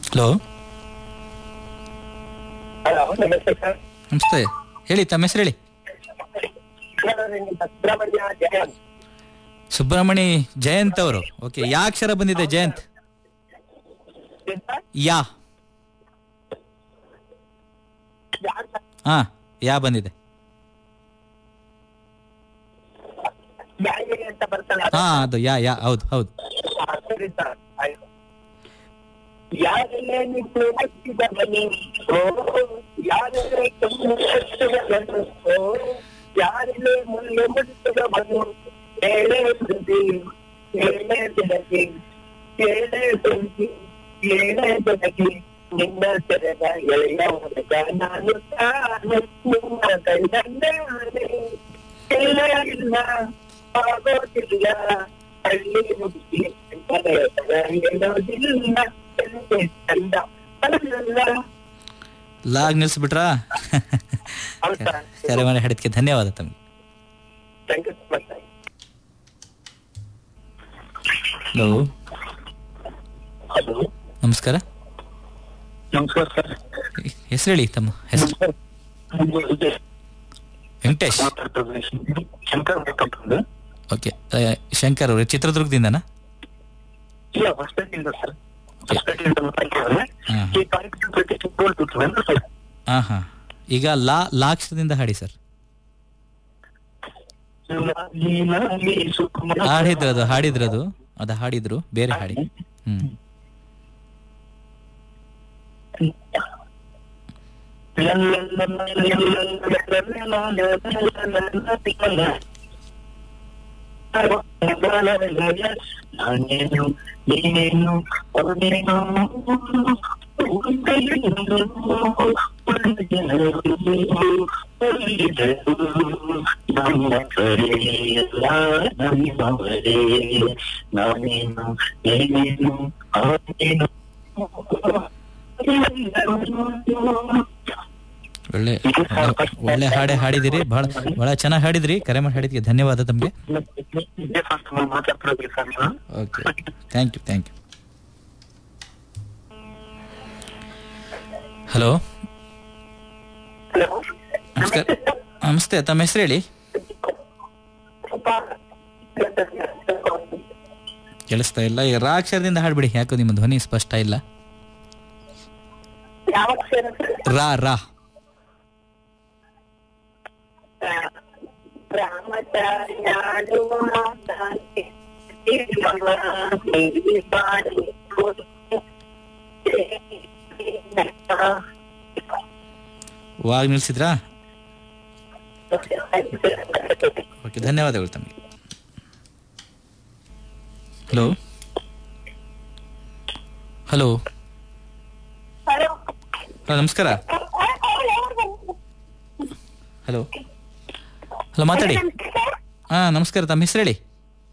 Hello hello ನಮಸ್ತೆ sir ನಮಸ್ತೆ ಹೇಳಿ ತಮ್ಮ ಹೆಸರು ಹೇಳಿ ಸರ್ ನಿಮ್ಮ ಸುಬ್ರಹ್ಮಣ್ಯ ಜಯಂತ್ ಸುಬ್ರಹ್ಮಣಿ ಜಯಂತ್ ಅವರು ಓಕೆ ಯಾ ಅಕ್ಷರ ಬಂದಿದೆ ಜಯಂತ್ ಯಾ ಯಾರ್ ಸರ್? ಹಾ ಯಾ ಬಂದಿದೆ ಬ್ಯಾಗಿರಿ ಅಂತ ಬರ್ತಲ್ಲ ಹಾ ಅದು ಯಾ ಯಾ ಹೌದು ಹೌದು ಹಾ, ಸರಿ ಸರ್ ಆಯ್ತು ಯಾರೆಲ್ಲ ನಿಂತು ಹಚ್ಚಿದ ಮನೆ ಓ ಯಾರೆಲ್ಲ ಕಣ್ಣು ಹಚ್ಚಿದ ಮನೆ ಓ ಯಾರೆಲ್ಲ ಮುಳ್ಳು ಮುಟ್ಟಿದ ಮನು ಏಳೆ ಸುದ್ದಿ ಏಳೆ ಬೆಳಗ್ಗೆ ಏಳೆ ಸುದ್ದಿ ಏಳೆ ಬೆಳಗ್ಗೆ ನಿನ್ನ ಸೆರೆದ ಎಳೆಯ ಹುಡುಗ ನಾನು ತಾನು ನಿಮ್ಮ ಕೈದಂಡೆ ಇಲ್ಲ ಇಲ್ಲ ಆಗೋದಿಲ್ಲ ಹಳ್ಳಿ ಮುಗಿಸಿ ಹೇಳೋದಿಲ್ಲ ಚಂದ ಅಲ್ಲ ಲಾಗ್ ನಿಲ್ಸ್ಬಿಟ್ರಾ ಹೌದಾ ಕರೆ ಮಾಡಿ ಹಾಡಿದ್ಕೆ ಧನ್ಯವಾದ ತಮಗೆ thank you so much hello hello ನಮಸ್ಕಾರ ನಮಸ್ಕಾರ ಸರ್ ಹೆಸರು ಹೇಳಿ ತಮ್ಮ ಹೆಸರು ವೆಂಕಟೇಶ್ ಶಂಕರ್ ಬೇಕಂತಂದು ಓಕೆ ಶಂಕರ್ ಅವರು ಚಿತ್ರದುರ್ಗದಿಂದನಾ ಇಲ್ಲ ಹೊಸಪೇಟೆಯಿಂದ ಸರ್ ಹೊಸಪೇಟೆಯಿಂದ ಮಾತಾಡ್ತಿದ್ದಾರೆ ಹಾ. ಈ ಕಾರ್ಯಕ್ರಮ ಬಗ್ಗೆ ಚಿಕ್ಕಬಳ್ಳಾಪುರ ಅಂದ್ರೆ ಸರ್ ಹಾ ಹಾ ಈಗ ಲಾ ಲಾಕ್ಷರದಿಂದ ಹಾಡಿ ಸರ್ ನೀನಾಗಿ ಸುಕುಮಾರ ಹಾಡಿದ್ರು ಅದು ಹಾಡಿದ್ರು ಅದು ಅದು ಹಾಡಿದ್ರು ಬೇರೆ ಹಾಡಿ ಹ್ಮ್ ನಾನೇನು ನೀನೇನು ಅವನೇನು ನಮ್ಮ ಕರೆಯಲ್ಲ ನಮ್ಮವರೇ ನಾನೇನು ನೀನೇನು ಅವನೇನು ಒಳ್ಳೆ ಒಳ್ಳೆ ಹಾಡೆ ಹಾಡಿದಿರಿ ಬಹಳ ಬಹಳ ಚೆನ್ನಾಗಿ ಹಾಡಿದ್ರಿ ಕರೆ ಮಾಡಿ ಹಾಡಿದ್ಕೆ ಧನ್ಯವಾದ ತಮಗೆ ಮಾತಾಡ್ತಿರೋದು ಸರ್ ನೀವು okay thank you thank you hello ನಮಸ್ಕಾರ ನಮಸ್ತೆ ತಮ್ಮ ಹೆಸರು ಹೇಳಿ ಕೇಳಿಸ್ತಾ ಇಲ್ಲ ಈ ರಾ ಅಕ್ಷರದಿಂದ ಹಾಡ್ಬಿಡಿ ಯಾಕೋ ನಿಮ್ಮ ಧ್ವನಿ ಸ್ಪಷ್ಟ ಇಲ್ಲ ಯಾವ ಅಕ್ಷರ ಸರ್? ರಾ ರಾ ರಾಮಚಾರ್ಯಾಡುವ ಮಾತಾನೆ, ತಿರುಗುವ ಬಾರಿ ವಾಗ ನಿಲ್ಸಿದ್ರಾ ಓಕೆ ಧನ್ಯವಾದಗಳು ತಮಗೆ ಹಲೋ ಹಲೋ ಹಲೋ ನಮಸ್ಕಾರ ಹಲೋ ಹಲೋ ಮಾತಾಡಿ ಹಾ ನಮಸ್ಕಾರ ತಮ್ಮ ಹೆಸರು ಹೇಳಿ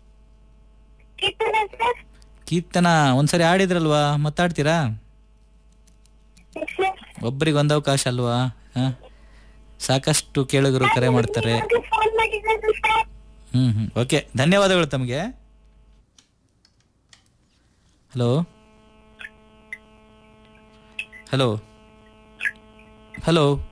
ಕೀರ್ತನ ಒಂದ್ಸರಿ ಆಡಿದ್ರಲ್ವಾ ಮತ್ತಾಡ್ತೀರಾ ಒಬ್ಬರಿಗೆ ಒಂದು ಅವಕಾಶ ಅಲ್ವಾ ಹಾ ಸಾಕಷ್ಟು ಕೇಳುಗರು ಕರೆ ಮಾಡ್ತಾರೆ ಹ್ಮ್ ಹ್ಮ್ ಓಕೆ ಧನ್ಯವಾದಗಳು ತಮಗೆ ಹಲೋ ಹಲೋ ಹಲೋ